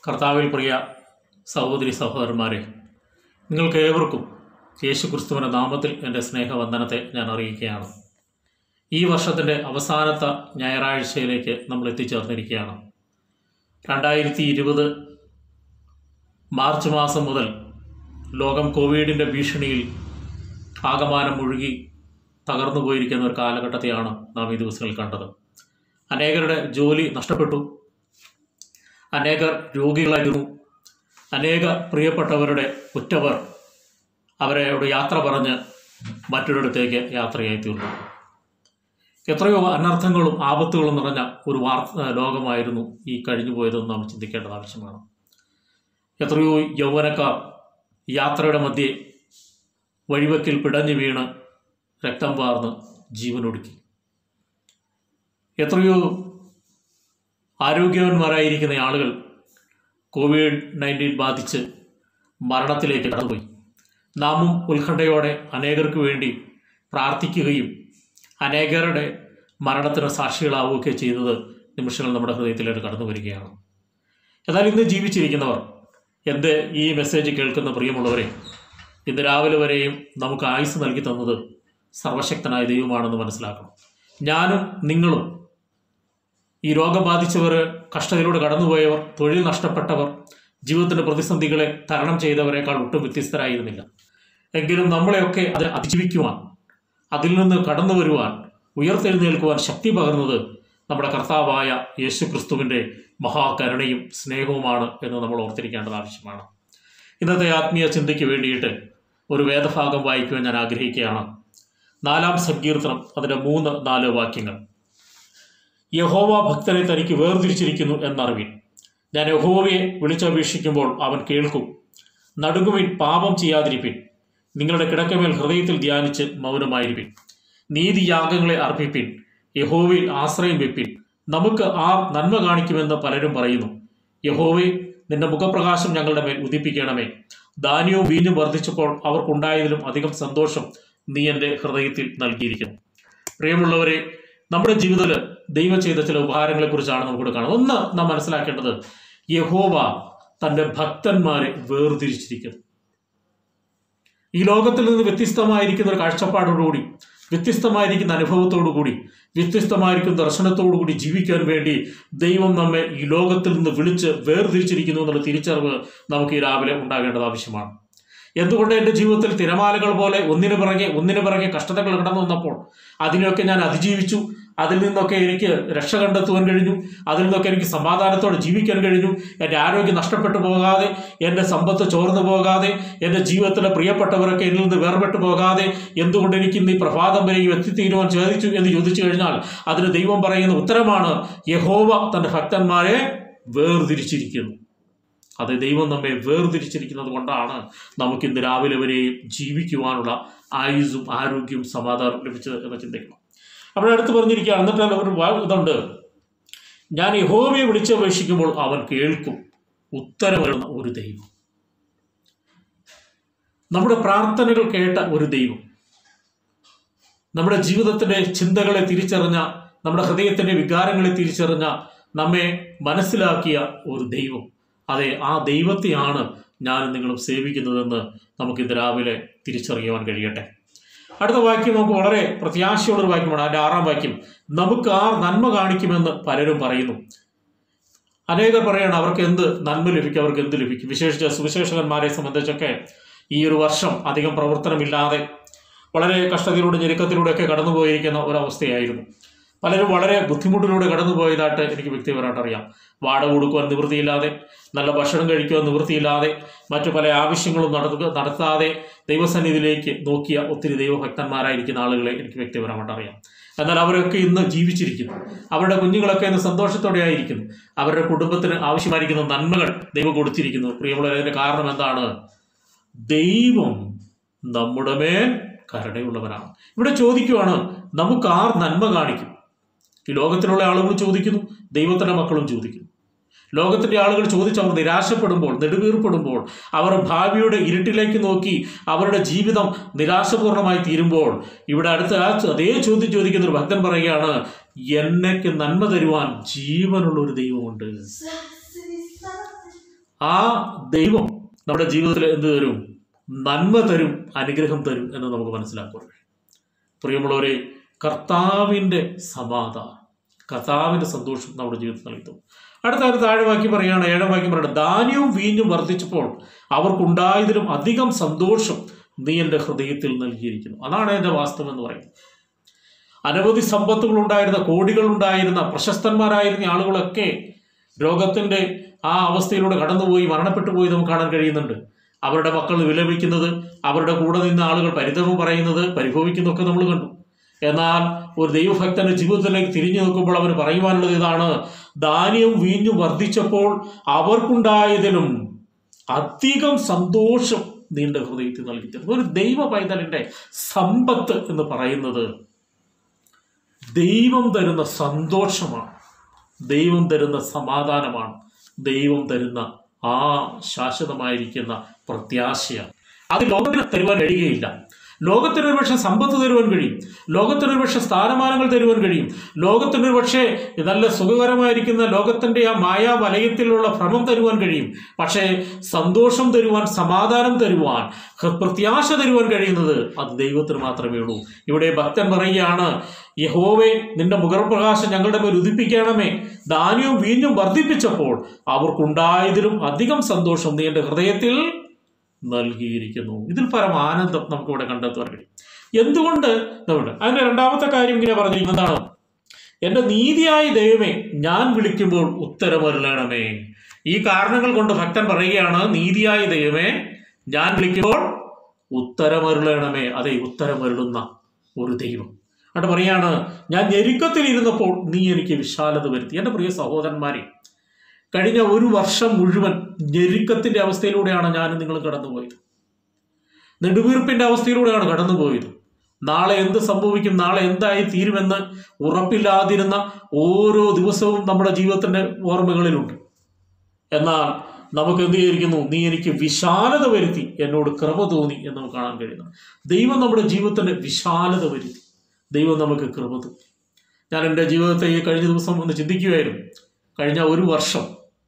കർത്താവിൽ പ്രിയ സഹോദരി സഹോദരന്മാരെ നിങ്ങൾക്ക് ഏവർക്കും യേശു ക്രിസ്തുവിൻ്റെ നാമത്തിൽ എൻ്റെ സ്നേഹവന്ദനത്തെ ഞാൻ അറിയിക്കുകയാണ് ഈ വർഷത്തിൻ്റെ അവസാനത്തെ ഞായറാഴ്ചയിലേക്ക് നമ്മൾ എത്തിച്ചേർന്നിരിക്കുകയാണ് രണ്ടായിരത്തി ഇരുപത് മാർച്ച് മാസം മുതൽ ലോകം കോവിഡിൻ്റെ ഭീഷണിയിൽ ആകമാനം മുഴുകി തകർന്നു പോയിരിക്കുന്ന ഒരു കാലഘട്ടത്തെയാണ് നാം ഈ ദിവസങ്ങളിൽ കണ്ടത് അനേകരുടെ ജോലി നഷ്ടപ്പെട്ടു അനേകർ രോഗികളായിരുന്നു അനേക പ്രിയപ്പെട്ടവരുടെ ഉറ്റവർ അവരോട് യാത്ര പറഞ്ഞ് മറ്റൊരിടത്തേക്ക് യാത്രയായി തീർന്നു എത്രയോ അനർത്ഥങ്ങളും ആപത്തുകളും നിറഞ്ഞ ഒരു വാർത്ത ലോകമായിരുന്നു ഈ കഴിഞ്ഞു പോയതെന്ന് നാം ചിന്തിക്കേണ്ടത് ആവശ്യമാണ് എത്രയോ യൗവനക്കാർ യാത്രയുടെ മധ്യേ വഴിവെക്കിൽ പിടഞ്ഞു വീണ് രക്തം വാർന്ന് ജീവനൊടുക്കി എത്രയോ ആരോഗ്യവാന്മാരായിരിക്കുന്ന ആളുകൾ കോവിഡ് നയൻറ്റീൻ ബാധിച്ച് മരണത്തിലേക്ക് കടന്നുപോയി നാമും ഉത്കണ്ഠയോടെ അനേകർക്ക് വേണ്ടി പ്രാർത്ഥിക്കുകയും അനേകരുടെ മരണത്തിന് സാക്ഷികളാവുകയൊക്കെ ചെയ്തത് നിമിഷങ്ങൾ നമ്മുടെ ഹൃദയത്തിലേക്ക് കടന്നു വരികയാണ് എന്നാൽ ഇന്ന് ജീവിച്ചിരിക്കുന്നവർ എൻ്റെ ഈ മെസ്സേജ് കേൾക്കുന്ന പ്രിയമുള്ളവരെ ഇന്ന് രാവിലെ വരെയും നമുക്ക് ആയുസ് നൽകി തന്നത് സർവശക്തനായ ദൈവമാണെന്ന് മനസ്സിലാക്കണം ഞാനും നിങ്ങളും ഈ രോഗം ബാധിച്ചവർ കഷ്ടതയിലൂടെ കടന്നുപോയവർ തൊഴിൽ നഷ്ടപ്പെട്ടവർ ജീവിതത്തിൻ്റെ പ്രതിസന്ധികളെ തരണം ചെയ്തവരെക്കാൾ ഒട്ടും വ്യത്യസ്തരായിരുന്നില്ല എങ്കിലും നമ്മളെയൊക്കെ അത് അതിജീവിക്കുവാൻ അതിൽ നിന്ന് കടന്നു വരുവാൻ ഉയർത്തെഴുന്നേൽക്കുവാൻ ശക്തി പകർന്നത് നമ്മുടെ കർത്താവായ യേശു ക്രിസ്തുവിൻ്റെ മഹാകരുണയും സ്നേഹവുമാണ് എന്ന് നമ്മൾ ഓർത്തിരിക്കേണ്ടത് ആവശ്യമാണ് ഇന്നത്തെ ആത്മീയ ചിന്തയ്ക്ക് വേണ്ടിയിട്ട് ഒരു വേദഭാഗം വായിക്കുവാൻ ഞാൻ ആഗ്രഹിക്കുകയാണ് നാലാം സങ്കീർത്തനം അതിൻ്റെ മൂന്ന് നാല് വാക്യങ്ങൾ യഹോവ ഭക്തനെ തനിക്ക് വേർതിരിച്ചിരിക്കുന്നു എന്നറിവിൻ ഞാൻ യഹോവയെ വിളിച്ചപേക്ഷിക്കുമ്പോൾ അവൻ കേൾക്കും നടുങ്ങുവിൻ പാപം ചെയ്യാതിരിപ്പിൻ നിങ്ങളുടെ കിടക്കമേൽ ഹൃദയത്തിൽ ധ്യാനിച്ച് മൗനമായിരിപ്പിൻ നീതിയാഗങ്ങളെ അർപ്പിപ്പിൻ യഹോവയിൽ ആശ്രയം വെപ്പിൻ നമുക്ക് ആർ നന്മ കാണിക്കുമെന്ന് പലരും പറയുന്നു യഹോവേ നിന്റെ മുഖപ്രകാശം ഞങ്ങളുടെ മേൽ ഉദിപ്പിക്കണമേ ധാന്യവും വീഞ്ഞും വർദ്ധിച്ചപ്പോൾ അവർക്കുണ്ടായതിലും അധികം സന്തോഷം നീ എൻ്റെ ഹൃദയത്തിൽ നൽകിയിരിക്കുന്നു പ്രിയമുള്ളവരെ നമ്മുടെ ജീവിതത്തിൽ ദൈവം ചെയ്ത ചില ഉപകാരങ്ങളെക്കുറിച്ചാണ് നമുക്കിവിടെ കാണുന്നത് ഒന്ന് നാം മനസ്സിലാക്കേണ്ടത് യഹോവ തൻ്റെ ഭക്തന്മാരെ വേർതിരിച്ചിരിക്കുന്നു ഈ ലോകത്തിൽ നിന്ന് വ്യത്യസ്തമായിരിക്കുന്ന ഒരു കാഴ്ചപ്പാടോടുകൂടി വ്യത്യസ്തമായിരിക്കുന്ന അനുഭവത്തോടുകൂടി വ്യത്യസ്തമായിരിക്കുന്ന ദർശനത്തോടുകൂടി ജീവിക്കാൻ വേണ്ടി ദൈവം നമ്മെ ഈ ലോകത്തിൽ നിന്ന് വിളിച്ച് വേർതിരിച്ചിരിക്കുന്നു എന്നുള്ള തിരിച്ചറിവ് നമുക്ക് ഈ രാവിലെ ഉണ്ടാകേണ്ടത് ആവശ്യമാണ് എന്തുകൊണ്ട് എൻ്റെ ജീവിതത്തിൽ തിരമാലകൾ പോലെ ഒന്നിനു പിറകെ ഒന്നിനു പിറകെ കഷ്ടതകൾ കടന്നു വന്നപ്പോൾ അതിനെയൊക്കെ ഞാൻ അതിജീവിച്ചു അതിൽ നിന്നൊക്കെ എനിക്ക് രക്ഷ കണ്ടെത്തുവാൻ കഴിഞ്ഞു അതിൽ നിന്നൊക്കെ എനിക്ക് സമാധാനത്തോടെ ജീവിക്കാൻ കഴിഞ്ഞു എൻ്റെ ആരോഗ്യം നഷ്ടപ്പെട്ടു പോകാതെ എൻ്റെ സമ്പത്ത് ചോർന്നു പോകാതെ എൻ്റെ ജീവിതത്തിലെ പ്രിയപ്പെട്ടവരൊക്കെ എന്നിൽ നിന്ന് വേർപെട്ടു പോകാതെ എന്തുകൊണ്ട് എനിക്ക് ഇന്ന് ഈ പ്രഭാതം വരെ ഈ എത്തിത്തീരുവാൻ ചോദിച്ചു എന്ന് ചോദിച്ചു കഴിഞ്ഞാൽ അതിന് ദൈവം പറയുന്ന ഉത്തരമാണ് യഹോവ തൻ്റെ ഭക്തന്മാരെ വേർതിരിച്ചിരിക്കുന്നു അത് ദൈവം നമ്മെ വേർതിരിച്ചിരിക്കുന്നത് കൊണ്ടാണ് നമുക്ക് ഇന്ന് രാവിലെ വരെയും ജീവിക്കുവാനുള്ള ആയുസ്സും ആരോഗ്യവും സമാധാനവും ലഭിച്ചത് എന്ന് ചിന്തിക്കണം അവിടെ അടുത്ത് പറഞ്ഞിരിക്കുകയാണ് എന്നിട്ട് ഒരു വാ- ഇതുണ്ട് ഞാൻ യഹോവയെ വിളിച്ചപേക്ഷിക്കുമ്പോൾ അവൻ കേൾക്കും ഉത്തരമരുന്ന ഒരു ദൈവം നമ്മുടെ പ്രാർത്ഥനകൾ കേട്ട ഒരു ദൈവം നമ്മുടെ ജീവിതത്തിൻ്റെ ചിന്തകളെ തിരിച്ചറിഞ്ഞ നമ്മുടെ ഹൃദയത്തിൻ്റെ വികാരങ്ങളെ തിരിച്ചറിഞ്ഞ നമ്മെ മനസ്സിലാക്കിയ ഒരു ദൈവം അതെ ആ ദൈവത്തെയാണ് ഞാനും നിങ്ങളും സേവിക്കുന്നതെന്ന് നമുക്കിന്ന് രാവിലെ തിരിച്ചറിയുവാൻ കഴിയട്ടെ അടുത്ത വാക്യം നമുക്ക് വളരെ പ്രത്യാശയുള്ളൊരു വാക്യമാണ് അതിൻ്റെ ആറാം വാക്യം നമുക്ക് ആർ നന്മ കാണിക്കുമെന്ന് പലരും പറയുന്നു അനേകർ പറയണം അവർക്ക് എന്ത് നന്മ ലഭിക്കും അവർക്ക് എന്ത് ലഭിക്കും വിശേഷിച്ച സുവിശേഷകന്മാരെ സംബന്ധിച്ചൊക്കെ ഈ ഒരു വർഷം അധികം പ്രവർത്തനമില്ലാതെ വളരെ കഷ്ടതയിലൂടെ ഞെരുക്കത്തിലൂടെയൊക്കെ കടന്നുപോയിരിക്കുന്ന ഒരവസ്ഥയായിരുന്നു പലരും വളരെ ബുദ്ധിമുട്ടിലൂടെ കടന്നുപോയതായിട്ട് എനിക്ക് വ്യക്തിപരമായിട്ട് അറിയാം വാടക കൊടുക്കുവാൻ നിവൃത്തിയില്ലാതെ നല്ല ഭക്ഷണം കഴിക്കുവാൻ നിവൃത്തിയില്ലാതെ മറ്റു പല ആവശ്യങ്ങളും നടത്തുക നടത്താതെ ദൈവസന്നിധിയിലേക്ക് നോക്കിയ ഒത്തിരി ദൈവഭക്തന്മാരായിരിക്കുന്ന ആളുകളെ എനിക്ക് വ്യക്തിപരമായിട്ട് അറിയാം എന്നാൽ അവരൊക്കെ ഇന്ന് ജീവിച്ചിരിക്കുന്നു അവരുടെ കുഞ്ഞുങ്ങളൊക്കെ ഇന്ന് സന്തോഷത്തോടെ ആയിരിക്കുന്നു അവരുടെ കുടുംബത്തിന് ആവശ്യമായിരിക്കുന്ന നന്മകൾ ദൈവം കൊടുത്തിരിക്കുന്നു പ്രിയമുള്ളതിൻ്റെ കാരണം എന്താണ് ദൈവം നമ്മുടെ മേൽ കരുണയുള്ളവനാണ് ഇവിടെ ചോദിക്കുവാണ് നമുക്ക് ആർ നന്മ കാണിക്കും ഈ ലോകത്തിലുള്ള ആളുകൾ ചോദിക്കുന്നു ദൈവത്തിൻ്റെ മക്കളും ചോദിക്കുന്നു ലോകത്തിൻ്റെ ആളുകൾ ചോദിച്ച് അവർ നിരാശപ്പെടുമ്പോൾ നെടുവീർപ്പെടുമ്പോൾ അവർ ഭാവിയുടെ ഇരുട്ടിലേക്ക് നോക്കി അവരുടെ ജീവിതം നിരാശപൂർണ്ണമായി തീരുമ്പോൾ ഇവിടെ അടുത്ത ആ ചോ- അതേ ചോദ്യം ചോദിക്കുന്ന ഒരു ഭക്തൻ പറയുകയാണ് എന്നയ്ക്ക് നന്മ തരുവാൻ ജീവനുള്ള ഒരു ദൈവമുണ്ട് ആ ദൈവം നമ്മുടെ ജീവിതത്തിൽ എന്ത് തരും നന്മ തരും അനുഗ്രഹം തരും എന്ന് നമുക്ക് മനസ്സിലാക്കുക പ്രിയമുള്ളവരെ കർത്താവിൻ്റെ സമാധാനം കർത്താവിൻ്റെ സന്തോഷം നമ്മുടെ ജീവിതത്തിൽ നൽകും അടുത്ത കാര്യം താഴെ വാക്യം പറയുകയാണ് ഏഴാം വാക്യം പറയുന്നത് ധാന്യവും വീഞ്ഞും വർദ്ധിച്ചപ്പോൾ അവർക്കുണ്ടായതിലും അധികം സന്തോഷം നീ എൻ്റെ ഹൃദയത്തിൽ നൽകിയിരിക്കുന്നു അതാണ് എൻ്റെ വാസ്തവം എന്ന് പറയുന്നത് അനവധി സമ്പത്തുകൾ ഉണ്ടായിരുന്ന കോടികൾ ഉണ്ടായിരുന്ന പ്രശസ്തന്മാരായിരുന്ന ആളുകളൊക്കെ രോഗത്തിൻ്റെ ആ അവസ്ഥയിലൂടെ കടന്നുപോയി മരണപ്പെട്ടു പോയി നമുക്ക് കാണാൻ കഴിയുന്നുണ്ട് അവരുടെ മക്കൾ വിലപിക്കുന്നത് അവരുടെ കൂടെ നിന്ന ആളുകൾ പരിതപം പറയുന്നത് പരിഭവിക്കുന്നതൊക്കെ നമ്മൾ കണ്ടു എന്നാൽ ഒരു ദൈവഭക്തന്റെ ജീവിതത്തിലേക്ക് തിരിഞ്ഞു നോക്കുമ്പോൾ അവന് പറയുവാനുള്ളത് ഇതാണ് ധാന്യവും വീഞ്ഞും വർദ്ധിച്ചപ്പോൾ അവർക്കുണ്ടായതിലും അധികം സന്തോഷം നീണ്ട ഹൃദയത്തിൽ നൽകി തരുന്നു ഒരു ദൈവ പൈതലിന്റെ സമ്പത്ത് എന്ന് പറയുന്നത് ദൈവം തരുന്ന സന്തോഷമാണ് ദൈവം തരുന്ന സമാധാനമാണ് ദൈവം തരുന്ന ആ ശാശ്വതമായിരിക്കുന്ന പ്രത്യാശയാണ് അത് ലോകത്തിന് തരുവാൻ കഴിയുകയില്ല ലോകത്തിന് ഒരു പക്ഷേ സമ്പത്ത് തരുവാൻ കഴിയും ലോകത്തിന് ഒരു പക്ഷേ സ്ഥാനമാനങ്ങൾ തരുവാൻ കഴിയും ലോകത്തിന് ഒരു പക്ഷേ നല്ല സുഖകരമായിരിക്കുന്ന ലോകത്തിൻ്റെ ആ മായാ വലയത്തിലുള്ള ഭ്രമം തരുവാൻ കഴിയും പക്ഷേ സന്തോഷം തരുവാൻ സമാധാനം തരുവാൻ ഹ- പ്രത്യാശ തരുവാൻ കഴിയുന്നത് അത് ദൈവത്തിന് മാത്രമേ ഉള്ളൂ ഇവിടെ ഭക്തൻ പറയുകയാണ് യഹോവേ നിന്റെ മുഖപ്രകാശം ഞങ്ങളുടെ മേൽ ഉദിപ്പിക്കണമേ ധാന്യവും വീഞ്ഞും വർദ്ധിപ്പിച്ചപ്പോൾ അവർക്കുണ്ടായതിലും അധികം സന്തോഷം നീ എൻ്റെ ഹൃദയത്തിൽ നൽകിയിരിക്കുന്നു ഇതിൽ പരം ആനന്ദം നമുക്ക് ഇവിടെ കണ്ടെത്തുവാൻ കഴിയും എന്തുകൊണ്ട് നമ്മുടെ അതിന്റെ രണ്ടാമത്തെ കാര്യം ഇങ്ങനെ പറഞ്ഞിരിക്കുന്നതാണ് എൻ്റെ നീതിയായ ദൈവമേ ഞാൻ വിളിക്കുമ്പോൾ ഉത്തരമരുളണമേ ഈ കാരണങ്ങൾ കൊണ്ട് ഭക്തൻ പറയുകയാണ് നീതിയായ ദൈവമേ ഞാൻ വിളിക്കുമ്പോൾ ഉത്തരമരുളണമേ അതെ ഉത്തരമരുളുന്ന ഒരു ദൈവം അവിടെ പറയാണ് ഞാൻ ഞെരുക്കത്തിൽ ഇരുന്നപ്പോൾ നീ എനിക്ക് വിശാലത വരുത്തി എൻ്റെ പ്രിയ സഹോദരന്മാരെ കഴിഞ്ഞ ഒരു വർഷം മുഴുവൻ ഞെരുക്കത്തിന്റെ അവസ്ഥയിലൂടെയാണ് ഞാനും നിങ്ങൾ കടന്നുപോയത് നെടുവീർപ്പിന്റെ അവസ്ഥയിലൂടെയാണ് കടന്നുപോയത് നാളെ എന്ത് സംഭവിക്കും നാളെ എന്തായി തീരുമെന്ന് ഉറപ്പില്ലാതിരുന്ന ഓരോ ദിവസവും നമ്മുടെ ജീവിതത്തിന്റെ ഓർമ്മകളിലുണ്ട് എന്നാൽ നമുക്ക് എന്ത് ചെയ്തിരിക്കുന്നു നീ എനിക്ക് വിശാലത വരുത്തി എന്നോട് കൃപ തോന്നി എന്ന് നമുക്ക് കാണാൻ കഴിയുന്നു ദൈവം നമ്മുടെ ജീവിതത്തിന്റെ വിശാലത വരുത്തി ദൈവം നമുക്ക് കൃപ തോന്നി ഞാൻ എൻ്റെ ജീവിതത്തെ ഈ കഴിഞ്ഞ ദിവസം ഒന്ന് ചിന്തിക്കുകയായിരുന്നു കഴിഞ്ഞ ഒരു വർഷം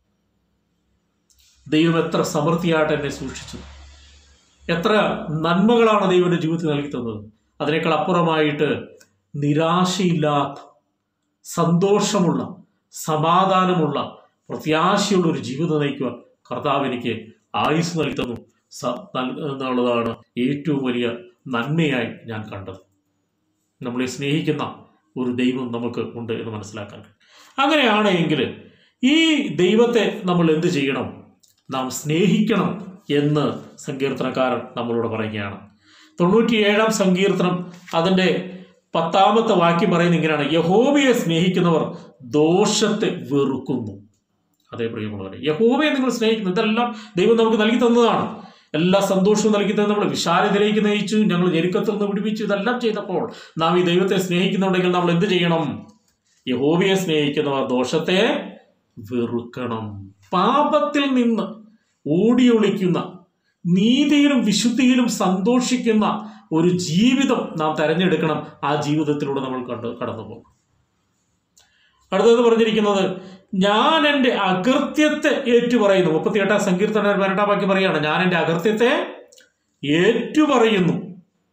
ദൈവം എത്ര സമൃദ്ധിയായിട്ട് എന്നെ സൂക്ഷിച്ചു എത്ര നന്മകളാണ് ദൈവന്റെ ജീവിതത്തിൽ നൽകി തന്നത് അതിനേക്കാൾ അപ്പുറമായിട്ട് നിരാശയില്ലാത്ത സന്തോഷമുള്ള സമാധാനമുള്ള പ്രത്യാശയുള്ള ഒരു ജീവിതം നയിക്കുവാൻ കർത്താവ് എനിക്ക് ആയുസ് നൽകി തന്നു സ- നൽ- എന്നുള്ളതാണ് ഏറ്റവും വലിയ നന്മയായി ഞാൻ കണ്ടത് നമ്മളെ സ്നേഹിക്കുന്ന ഒരു ദൈവം നമുക്ക് ഉണ്ട് എന്ന് മനസ്സിലാക്കാൻ കഴിയും. അങ്ങനെയാണ് എങ്കിൽ ഈ ദൈവത്തെ നമ്മൾ എന്ത് ചെയ്യണം നാം സ്നേഹിക്കണം എന്ന് സങ്കീർത്തനക്കാരൻ നമ്മളോട് പറയുകയാണ് തൊണ്ണൂറ്റിയേഴാം സങ്കീർത്തനം അതിൻ്റെ പത്താമത്തെ വാക്യം പറയുന്നത് ഇങ്ങനെയാണ് യഹോവയെ സ്നേഹിക്കുന്നവർ ദോഷത്തെ വെറുക്കുന്നു അതേ പ്രിയമുള്ളവരെ യഹോവയെ നിങ്ങൾ സ്നേഹിക്കുന്നു ഇതെല്ലാം ദൈവം നമുക്ക് നൽകി തന്നതാണ് എല്ലാ സന്തോഷവും നൽകി തന്നെ നമ്മൾ വിശാലതയിലേക്ക് നയിച്ചു ഞങ്ങൾ ഞെരുക്കത്തിൽ നിന്ന് പിടിപ്പിച്ചു ഇതെല്ലാം ചെയ്തപ്പോൾ നാം ഈ ദൈവത്തെ സ്നേഹിക്കുന്നുണ്ടെങ്കിൽ നമ്മൾ എന്ത് ചെയ്യണം യഹോവയെ സ്നേഹിക്കുന്നവർ ദോഷത്തെ വെറുക്കണം പാപത്തിൽ നിന്ന് ഓടിയൊളിക്കുന്ന നീതിയിലും വിശുദ്ധിയിലും സന്തോഷിക്കുന്ന ഒരു ജീവിതം നാം തെരഞ്ഞെടുക്കണം ആ ജീവിതത്തിലൂടെ നമ്മൾ കണ്ട് കടന്നു പോകും അടുത്തത് പറഞ്ഞിരിക്കുന്നത് ഞാൻ എൻ്റെ അകൃത്യത്തെ ഏറ്റുപറയുന്നു മുപ്പത്തിയെട്ടാം സങ്കീർത്തന പതിനെട്ടാം വാക്യം പറയാണ് ഞാൻ എൻ്റെ അകൃത്യത്തെ ഏറ്റുപറയുന്നു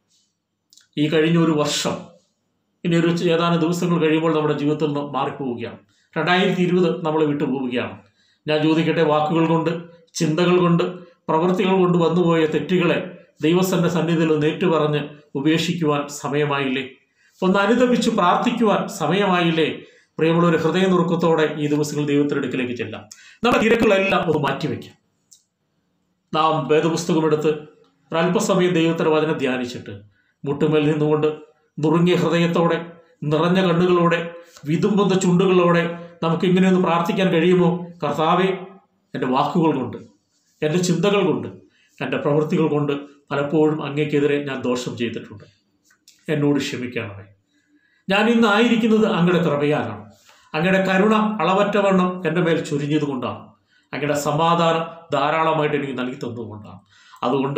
ഈ കഴിഞ്ഞ ഒരു വർഷം ഇനി ഒരു ഏതാനും ദിവസങ്ങൾ കഴിയുമ്പോൾ നമ്മുടെ ജീവിതത്തിൽ നിന്ന് മാറിപ്പോവുകയാണ് രണ്ടായിരത്തി ഇരുപത് നമ്മളെ വിട്ടു പോവുകയാണ് ഞാൻ ചോദിക്കട്ടെ വാക്കുകൾ കൊണ്ട് ചിന്തകൾ കൊണ്ട് പ്രവൃത്തികൾ കൊണ്ട് വന്നുപോയ തെറ്റുകളെ ദൈവസന്റെ സന്നിധിയിൽ ഒന്ന് ഏറ്റുപറഞ്ഞ് ഉപേക്ഷിക്കുവാൻ സമയമായില്ലേ ഒന്ന് അനുദപിച്ച് പ്രാർത്ഥിക്കുവാൻ സമയമായില്ലേ പ്രിയമുള്ള ഒരു ഹൃദയ നുറുക്കത്തോടെ ഈ ദിവസങ്ങൾ ദൈവത്തിന്റെ അടുക്കിലേക്ക് ചെല്ലാം നമ്മുടെ തിരക്കുകളെല്ലാം ഒന്ന് മാറ്റിവെക്കാം നാം വേദപുസ്തകമെടുത്ത് ഒരല്പസമയം ദൈവത്തിന്റെ വചനം ധ്യാനിച്ചിട്ട് മുട്ടുമേൽ നിന്നുകൊണ്ട് നുറുങ്ങിയ ഹൃദയത്തോടെ നിറഞ്ഞ കണ്ണുകളോടെ വിതുമ്പുന്ന ചുണ്ടുകളോടെ നമുക്ക് ഇങ്ങനെയൊന്ന് പ്രാർത്ഥിക്കാൻ കഴിയുമോ കർത്താവെ എൻ്റെ വാക്കുകൾ കൊണ്ട് എൻ്റെ ചിന്തകൾ കൊണ്ട് എൻ്റെ പ്രവൃത്തികൾ കൊണ്ട് പലപ്പോഴും അങ്ങേക്കെതിരെ ഞാൻ ദോഷം ചെയ്തിട്ടുണ്ട് എന്നോട് ക്ഷമിക്കണമേ ഞാൻ ഇന്ന് ആയിരിക്കുന്നത് അങ്ങയുടെ കൃപയാലാണ് അങ്ങയുടെ കരുണ അളവറ്റവണ്ണം എൻ്റെ മേൽ ചൊരിഞ്ഞത് കൊണ്ടാണ് അങ്ങയുടെ സമാധാനം ധാരാളമായിട്ട് എനിക്ക് നൽകി തന്നതുകൊണ്ടാണ് അതുകൊണ്ട്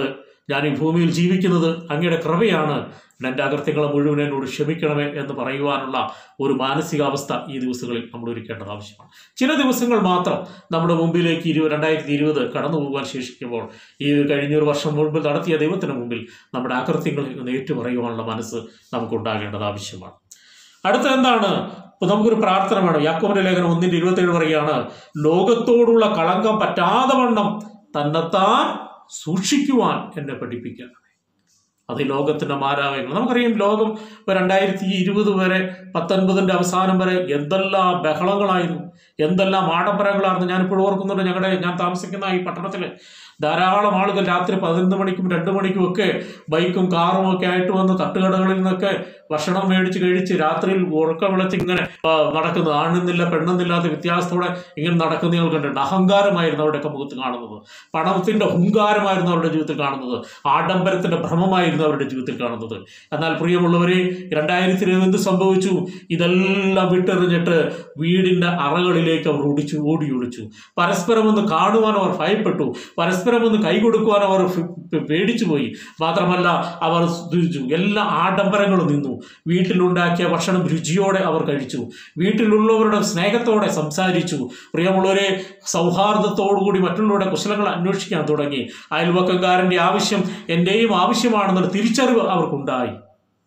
ഞാൻ ഈ ഭൂമിയിൽ ജീവിക്കുന്നത് അങ്ങയുടെ കൃപയാണ് എൻ്റെ അകൃത്യങ്ങളെ മുഴുവൻ എന്നോട് ക്ഷമിക്കണമേ എന്ന് പറയുവാനുള്ള ഒരു മാനസികാവസ്ഥ ഈ ദിവസങ്ങളിൽ നമ്മൾ ഒരുക്കേണ്ടത് ആവശ്യമാണ് ചില ദിവസങ്ങൾ മാത്രം നമ്മുടെ മുമ്പിലേക്ക് ഇരുപത് രണ്ടായിരത്തി ഇരുപത് കടന്നു പോകാൻ ശേഷിക്കുമ്പോൾ ഈ കഴിഞ്ഞൊരു വർഷം മുൻപ് നടത്തിയ ദൈവത്തിന് മുമ്പിൽ നമ്മുടെ അകൃത്യങ്ങളെ ഒന്ന് ഏറ്റുപറയുവാനുള്ള മനസ്സ് നമുക്കുണ്ടാകേണ്ടത് ആവശ്യമാണ് അടുത്ത എന്താണ് ഇപ്പൊ നമുക്കൊരു പ്രാർത്ഥന വേണം യാക്കോബിന്റെ ലേഖനം ഒന്നിന്റെ ഇരുപത്തേഴ് പറയുകയാണ് ലോകത്തോടുള്ള കളങ്കം പറ്റാതെ വണ്ണം തന്നെത്താൻ സൂക്ഷിക്കുവാൻ എന്നെ പഠിപ്പിക്കണം അത് ഈ ലോകത്തിന്റെ മാരാവയങ്ങൾ നമുക്കറിയാം ലോകം ഇപ്പൊ രണ്ടായിരത്തി ഇരുപത് വരെ പത്തൊൻപതിന്റെ അവസാനം വരെ എന്തെല്ലാം ബഹളങ്ങളായിരുന്നു എന്തെല്ലാം ആഡംബരങ്ങളായിരുന്നു ഞാനിപ്പോഴും ഓർക്കുന്നുണ്ട് ഞങ്ങളുടെ ഞാൻ താമസിക്കുന്ന ഈ പട്ടണത്തിൽ ധാരാളം ആളുകൾ രാത്രി പതിനൊന്ന് മണിക്കും രണ്ട് മണിക്കും ഒക്കെ ബൈക്കും കാറും ഒക്കെ ആയിട്ട് വന്ന് തട്ടുകടകളിൽ നിന്നൊക്കെ ഭക്ഷണം മേടിച്ച് കഴിച്ച് രാത്രിയിൽ ഉറക്കം വിളച്ച് ഇങ്ങനെ ആ, നടക്കുന്നത് ആണെന്നില്ല പെണ്ണെന്നില്ലാത്ത വ്യത്യാസത്തോടെ ഇങ്ങനെ നടക്കുന്നവർ കണ്ടിട്ടുണ്ട് അഹങ്കാരമായിരുന്നു അവരുടെയൊക്കെ മുഖത്ത് കാണുന്നത് പണത്തിന്റെ ഹുങ്കാരമായിരുന്നു അവരുടെ ജീവിതത്തിൽ കാണുന്നത് ആഡംബരത്തിന്റെ ഭ്രമമായിരുന്നു അവരുടെ ജീവിതത്തിൽ കാണുന്നത് എന്നാൽ പ്രിയമുള്ളവരെ രണ്ടായിരത്തി ഇരുപത് എന്ത് സംഭവിച്ചു ഇതെല്ലാം വിട്ടെറിഞ്ഞിട്ട് വീടിന്റെ അറകളിലേക്ക് അവർ ഓടിച്ചു ഓടി ഒളിച്ചു പരസ്പരം ഒന്ന് കാണുവാൻ അവർ ഭയപ്പെട്ടു പരസ്പരം ഒന്ന് കൈകൊടുക്കുവാൻ അവർ ഫി- പേ- പേടിച്ചു പോയി മാത്രമല്ല അവർ സ്തുതിച്ചു എല്ലാ ആഡംബരങ്ങളും നിന്നു വീട്ടിലുണ്ടാക്കിയ ഭക്ഷണം രുചിയോടെ അവർ കഴിച്ചു വീട്ടിലുള്ളവരുടെ സ്നേഹത്തോടെ സംസാരിച്ചു പ്രിയമുള്ളവരെ സൗഹാർദ്ദത്തോടുകൂടി മറ്റുള്ളവരുടെ കുശലങ്ങൾ അന്വേഷിക്കാൻ തുടങ്ങി അയൽവക്കക്കാരൻ്റെ ആവശ്യം എൻ്റെയും ആവശ്യമാണെന്നൊരു തിരിച്ചറിവ് അവർക്കുണ്ടായി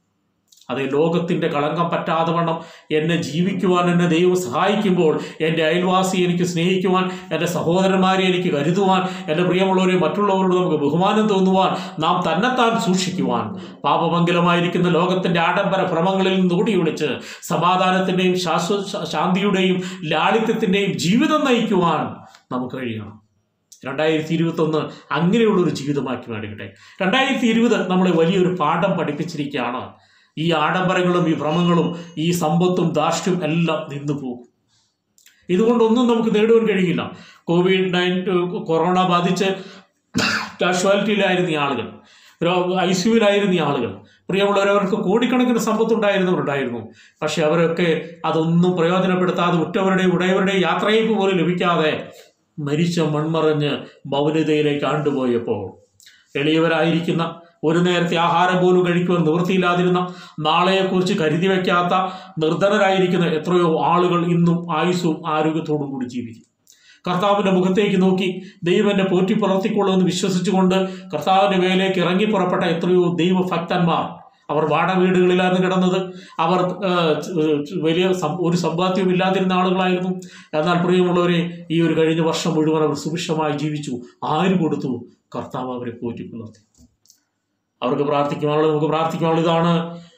അതേ ലോകത്തിൻ്റെ കളങ്കം പറ്റാതെ വണ്ണം എന്നെ ജീവിക്കുവാൻ എന്നെ ദൈവം സഹായിക്കുമ്പോൾ എൻ്റെ അയൽവാസി എനിക്ക് സ്നേഹിക്കുവാൻ എൻ്റെ സഹോദരന്മാരെ എനിക്ക് കരുതുവാൻ എൻ്റെ പ്രിയമുള്ളവരെ മറ്റുള്ളവരോട് നമുക്ക് ബഹുമാനം തോന്നുവാൻ നാം തന്നെത്താൻ സൂക്ഷിക്കുവാൻ പാപമംഗലമായിരിക്കുന്ന ലോകത്തിൻ്റെ ആഡംബര ഭ്രമങ്ങളിൽ നിന്ന് ഓടി വിളിച്ച് സമാധാനത്തിൻ്റെയും ശാശ്വത ശാന്തിയുടെയും ലാളിത്യത്തിൻ്റെയും ജീവിതം നയിക്കുവാൻ നമുക്ക് കഴിയണം രണ്ടായിരത്തി ഇരുപത്തൊന്ന് അങ്ങനെയുള്ളൊരു ജീവിതമാക്കി മാറിക്കട്ടെ രണ്ടായിരത്തി ഇരുപത് നമ്മളെ വലിയൊരു പാഠം പഠിപ്പിച്ചിരിക്കുകയാണ് ഈ ആഡംബരങ്ങളും ഈ ഭ്രമങ്ങളും ഈ സമ്പത്തും ധാർഷ്ട്യം എല്ലാം നിന്നു പോകും ഇതുകൊണ്ടൊന്നും നമുക്ക് നേടുവാൻ കഴിയില്ല കോവിഡ് നയൻ കൊറോണ ബാധിച്ച് കാഷ്വാലിറ്റിയിലായിരുന്ന ഈ ആളുകൾ ഐ സിയുവിലായിരുന്ന ഈ ആളുകൾ പ്രിയമുള്ളവരവർക്ക് കോടിക്കണക്കിന് സമ്പത്തുണ്ടായിരുന്നവരുണ്ടായിരുന്നു പക്ഷെ അവരൊക്കെ അതൊന്നും പ്രയോജനപ്പെടുത്താതെ ഉറ്റവരുടെയും ഉടയവരുടെയും യാത്രയയപ്പ് പോലും ലഭിക്കാതെ മരിച്ച മൺമറഞ്ഞ് മൗനതയിലേക്ക് ആണ്ടുപോയപ്പോൾ എളിയവരായിരിക്കുന്ന ഒരു നേരത്തെ ആഹാരം പോലും കഴിക്കുവാൻ നിവൃത്തിയില്ലാതിരുന്ന നാളെയെക്കുറിച്ച് കരുതി വയ്ക്കാത്ത നിർധനരായിരിക്കുന്ന എത്രയോ ആളുകൾ ഇന്നും ആയുസ്സും ആരോഗ്യത്തോടും കൂടി ജീവിക്കും കർത്താവിൻ്റെ മുഖത്തേക്ക് നോക്കി ദൈവം എന്നെ പോറ്റി പുലർത്തിക്കൊള്ളുമെന്ന് വിശ്വസിച്ചുകൊണ്ട് കർത്താവിൻ്റെ മേലേക്ക് ഇറങ്ങി പുറപ്പെട്ട എത്രയോ ദൈവഭക്തന്മാർ അവർ വാട വീടുകളിലായിരുന്നു കിടന്നത് അവർ ആ, ച- വലിയ സം- ഒരു സമ്പാദ്യവും ഇല്ലാതിരുന്ന ആളുകളായിരുന്നു എന്നാൽ പ്രിയമുള്ളവരെ ഈ ഒരു കഴിഞ്ഞ വർഷം മുഴുവൻ അവർ സുഭിക്ഷമായി ജീവിച്ചു ആര് കൊടുത്തു കർത്താവ് അവരെ പോറ്റി പുലർത്തി അവർക്ക് പ്രാർത്ഥിക്കുവാനുള്ളത് നമുക്ക് പ്രാർത്ഥിക്കുവാനുള്ളത് ഇതാണ്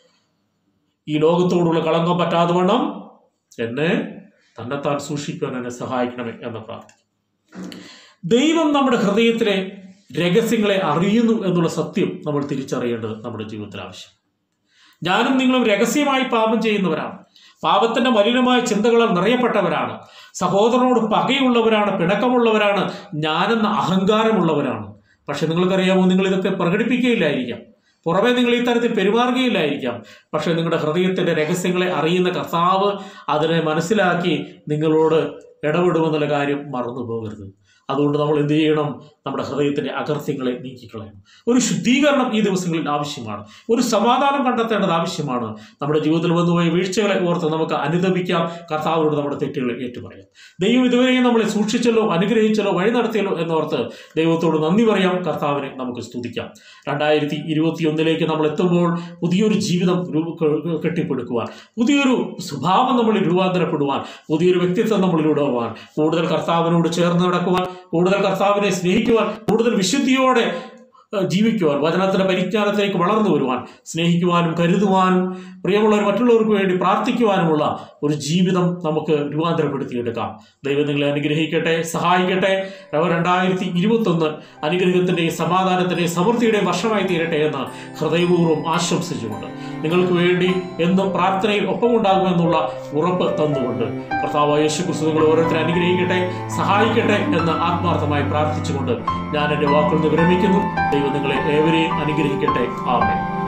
ഈ ലോകത്തോടുള്ള കളങ്കം പറ്റാതെ വണ്ണം എന്നെ തന്നെത്താൻ സൂക്ഷിക്കുവാൻ എന്നെ സഹായിക്കണമേ എന്ന് പ്രാർത്ഥിക്കും ദൈവം നമ്മുടെ ഹൃദയത്തിലെ രഹസ്യങ്ങളെ അറിയുന്നു എന്നുള്ള സത്യം നമ്മൾ തിരിച്ചറിയേണ്ടത് നമ്മുടെ ജീവിതത്തിൽ ആവശ്യം ഞാനും നിങ്ങളും രഹസ്യമായി പാപം ചെയ്യുന്നവരാണ് പാപത്തിന്റെ മലിനമായ ചിന്തകളാൽ നിറയപ്പെട്ടവരാണ് സഹോദരനോട് പകയുള്ളവരാണ് പിണക്കമുള്ളവരാണ് ഞാനെന്ന അഹങ്കാരമുള്ളവരാണ് പക്ഷെ നിങ്ങൾക്കറിയാമോ നിങ്ങൾ ഇതൊക്കെ പ്രകടിപ്പിക്കുകയില്ലായിരിക്കാം പുറമെ നിങ്ങൾ ഈ തരത്തിൽ പെരുമാറുകയില്ലായിരിക്കാം പക്ഷെ നിങ്ങളുടെ ഹൃദയത്തിന്റെ രഹസ്യങ്ങളെ അറിയുന്ന കർത്താവ് അതിനെ മനസ്സിലാക്കി നിങ്ങളോട് ഇടപെടുമെന്നുള്ള കാര്യം മറന്നു പോകരുത് അതുകൊണ്ട് നമ്മൾ എന്ത് ചെയ്യണം നമ്മുടെ ഹൃദയത്തിന്റെ അകർത്യങ്ങളെ നീക്കിക്കളയണം ഒരു ശുദ്ധീകരണം ഈ ദിവസങ്ങളിൽ ആവശ്യമാണ് ഒരു സമാധാനം കണ്ടെത്തേണ്ടത് ആവശ്യമാണ് നമ്മുടെ ജീവിതത്തിൽ വന്നുപോയ വീഴ്ചകളെ ഓർത്ത് നമുക്ക് അനുദപിക്കാം കർത്താവിനോട് നമ്മുടെ തെറ്റുകളെ ഏറ്റുപറയാം ദൈവം ഇതുവരെയും നമ്മളെ സൂക്ഷിച്ചല്ലോ അനുഗ്രഹിച്ചല്ലോ വഴി നടത്തിയല്ലോ എന്നോർത്ത് ദൈവത്തോട് നന്ദി പറയാം കർത്താവിനെ നമുക്ക് സ്തുതിക്കാം രണ്ടായിരത്തി ഇരുപത്തി ഒന്നിലേക്ക് നമ്മൾ എത്തുമ്പോൾ പുതിയൊരു ജീവിതം രൂപ- കെ- കെട്ടിപ്പടുക്കുവാൻ പുതിയൊരു സ്വഭാവം നമ്മൾ രൂപാന്തരപ്പെടുവാൻ പുതിയൊരു വ്യക്തിത്വം നമ്മൾ രൂപമാൻ കൂടുതൽ കർത്താവിനോട് ചേർന്ന് നടക്കുവാൻ കൂടുതൽ കർത്താവിനെ സ്നേഹിക്കുവാൻ കൂടുതൽ വിശുദ്ധിയോടെ ഏഹ്, ജീവിക്കുവാൻ വചനത്തിന്റെ പരിജ്ഞാനത്തിലേക്ക് വളർന്നു വരുവാൻ സ്നേഹിക്കുവാനും കരുതുവാനും പ്രിയമുള്ളവർ മറ്റുള്ളവർക്ക് വേണ്ടി പ്രാർത്ഥിക്കുവാനുമുള്ള ഒരു ജീവിതം നമുക്ക് രൂപാന്തരപ്പെടുത്തിയെടുക്കാം ദൈവം നിങ്ങളെ അനുഗ്രഹിക്കട്ടെ സഹായിക്കട്ടെ രണ്ടായിരത്തി ഇരുപത്തൊന്ന് അനുഗ്രഹത്തിൻ്റെയും സമാധാനത്തിൻ്റെയും സമൃദ്ധിയുടെയും വർഷമായി തീരട്ടെ എന്ന് ഹൃദയപൂർവ്വം ആശംസിച്ചുകൊണ്ട് നിങ്ങൾക്ക് വേണ്ടി എന്നും പ്രാർത്ഥനയിൽ ഒപ്പമുണ്ടാകുമെന്നുള്ള ഉറപ്പ് തന്നുകൊണ്ട് കർത്താവ് യേശു ക്രിസ്തു നിങ്ങൾ ഓരോരുത്തരെ അനുഗ്രഹിക്കട്ടെ സഹായിക്കട്ടെ എന്ന് ആത്മാർത്ഥമായി പ്രാർത്ഥിച്ചുകൊണ്ട് ഞാൻ എൻ്റെ വാക്കുകൾ നിന്ന് വിരമിക്കുന്നു ദൈവം നിങ്ങളെ ഏവരെയും അനുഗ്രഹിക്കട്ടെ ആമേ